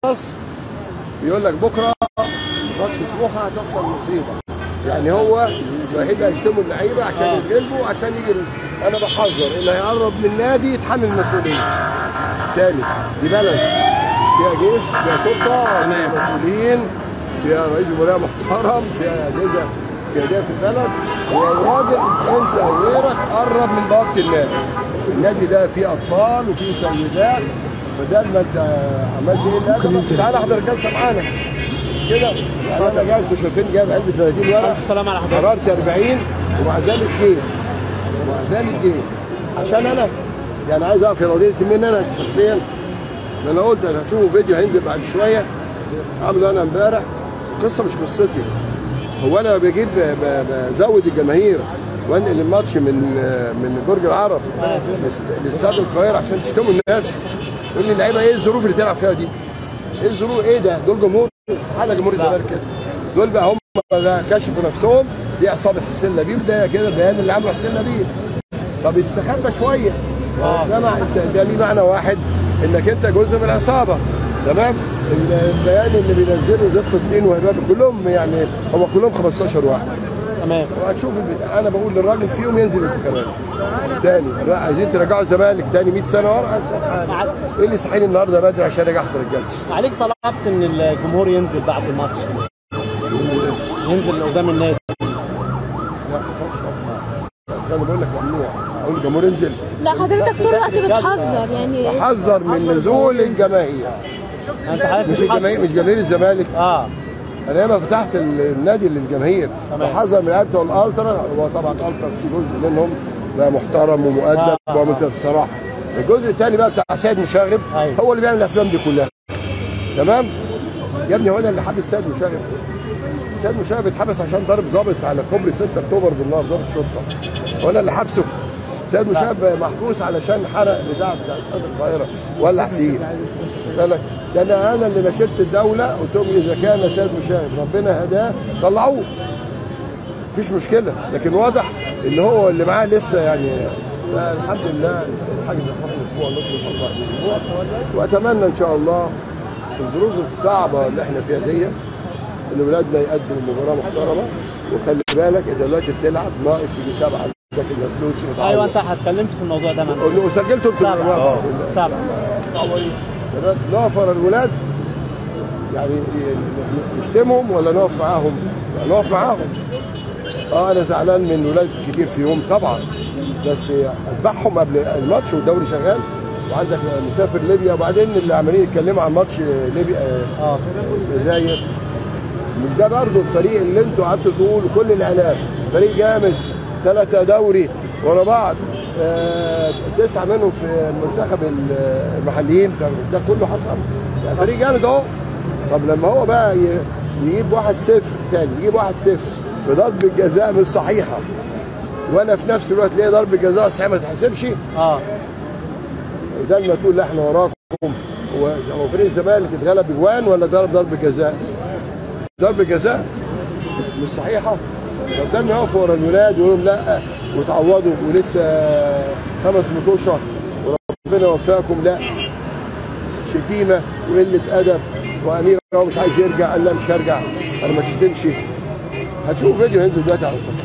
خلاص يقول لك بكره ماتش سموحه هتحصل مصيبه يعني هو الوحيد هيشتموا اللعيبه عشان آه. يتغلبوا عشان يجي انا بحذر اللي هيقرب من النادي يتحمل المسؤوليه تاني دي بلد فيها جيش فيها شرطه فيها مسؤولين فيها رئيس جمهوريه محترم فيها اجهزه سياديه في البلد هو الراجل انت او غيرك قرب من بوابه النادي النادي ده فيه اطفال وفيه سيدات بدل ما انت عملت ايه لا تعالى احضر الجلسه معانا كده يعني انا جاي انتوا شايفين جايب علبه 30 ورقه الف سلامه على حضرتك قررت 40 ومع ذلك جه ومع ذلك جه عشان انا يعني عايز اقف يا وليد مني انا شخصيا ما انا قلت انا هشوفوا فيديو هينزل بعد شويه عامله انا امبارح قصه مش قصتي هو انا بجيب ب- بزود الجماهير وانقل الماتش من من برج العرب لاست- لاستاد القاهره عشان تشتموا الناس يقول لي اللعيبه ايه الظروف اللي تلعب فيها دي؟ ايه الظروف ايه ده؟ دول جمهور حاله جمهور الزمالك كده دول بقى هم ده كشفوا نفسهم دي عصابه حسين لبيب ده كده البيان اللي عمله حسين لبيب طب استخبى شويه ده مع ده ليه معنى واحد انك انت جزء من العصابه تمام البيان اللي بينزله زفت الطين وهباب كلهم يعني هم كلهم 15 واحد تمام وهتشوف البتاع انا بقول للراجل فيهم ينزل انتخابات تاني لا، عايزين ترجعوا الزمالك تاني 100 سنه ورا ايه اللي صحيني النهارده بدري عشان اجي احضر الجلسه عليك طلبت ان الجمهور ينزل بعد الماتش ينزل قدام النادي لا ما صارش انا بقول لك ممنوع اقول الجمهور انزل لا حضرتك طول الوقت بتحذر يعني حذر من نزول الجماهير انت حضرتك مش الجماهير مش جماهير الزمالك اه انا ياما فتحت النادي للجماهير تمام. بحذر من لعيبه الالترا هو طبعا الالترا في جزء منهم لا محترم ومؤدب آه، آه. وعمل كده بصراحه الجزء الثاني بقى بتاع سيد مشاغب أيوة. هو اللي بيعمل الافلام دي كلها تمام يا ابني هو انا اللي حابس سيد مشاغب سيد مشاغب اتحبس عشان ضرب ضابط على كوبري 6 اكتوبر بالنار ضابط شرطه وانا اللي حابسه سيد مشاغب محبوس علشان حرق بتاع بتاع استاد القاهره ولع فيه بالك ده انا انا اللي نشدت الدوله قلت لهم اذا كان سيد مشاهد ربنا هداه طلعوه مفيش مشكله لكن واضح ان هو اللي معاه لسه يعني لا الحمد لله الحاجز خلص اسبوع نص اربع اسبوع واتمنى ان شاء الله في الظروف الصعبه اللي احنا فيها دي ان ولادنا يقدموا مباراه محترمه وخلي بالك انت دلوقتي بتلعب ناقص يجي سبعه لكن المسلوسي متعور ايوه انت اتكلمت في الموضوع ده مع قول له وسجلته في سبعه البرنامج. سبعه تمام؟ نقف ورا الولاد يعني ي- نشتمهم ولا نقف معاهم؟ لا، نقف معاهم. اه انا زعلان من ولاد كتير فيهم طبعا بس اذبحهم قبل الماتش والدوري شغال وعندك مسافر ليبيا وبعدين اللي عمالين يتكلموا عن ماتش ليبيا آه، اه الجزائر مش ده برضه الفريق اللي انتوا قعدتوا تقولوا كل الاعلام فريق جامد ثلاثة دوري ورا بعض آه، تسعة منهم في منتخب المحليين ده, ده كله حصل يعني فريق جامد اهو طب لما هو بقى ي- يجيب واحد صفر تاني يجيب واحد صفر بضربة جزاء مش صحيحة وانا في نفس الوقت ليه ضربة جزاء صحيحة ما تحسبش اه ده لما تقول لا احنا وراكم هو هو فريق الزمالك اتغلب اجوان ولا ضرب ضربة جزاء؟ ضربة جزاء مش صحيحة طب ده انه يقفوا ورا الولاد ويقول لهم لا وتعوضوا ولسه خمس مطوشة وربنا يوفقكم لا شتيمة وقلة أدب وأمير هو مش عايز يرجع قال لا مش هرجع أنا ما شتمش هتشوفوا فيديو هينزل دلوقتي على الصفحة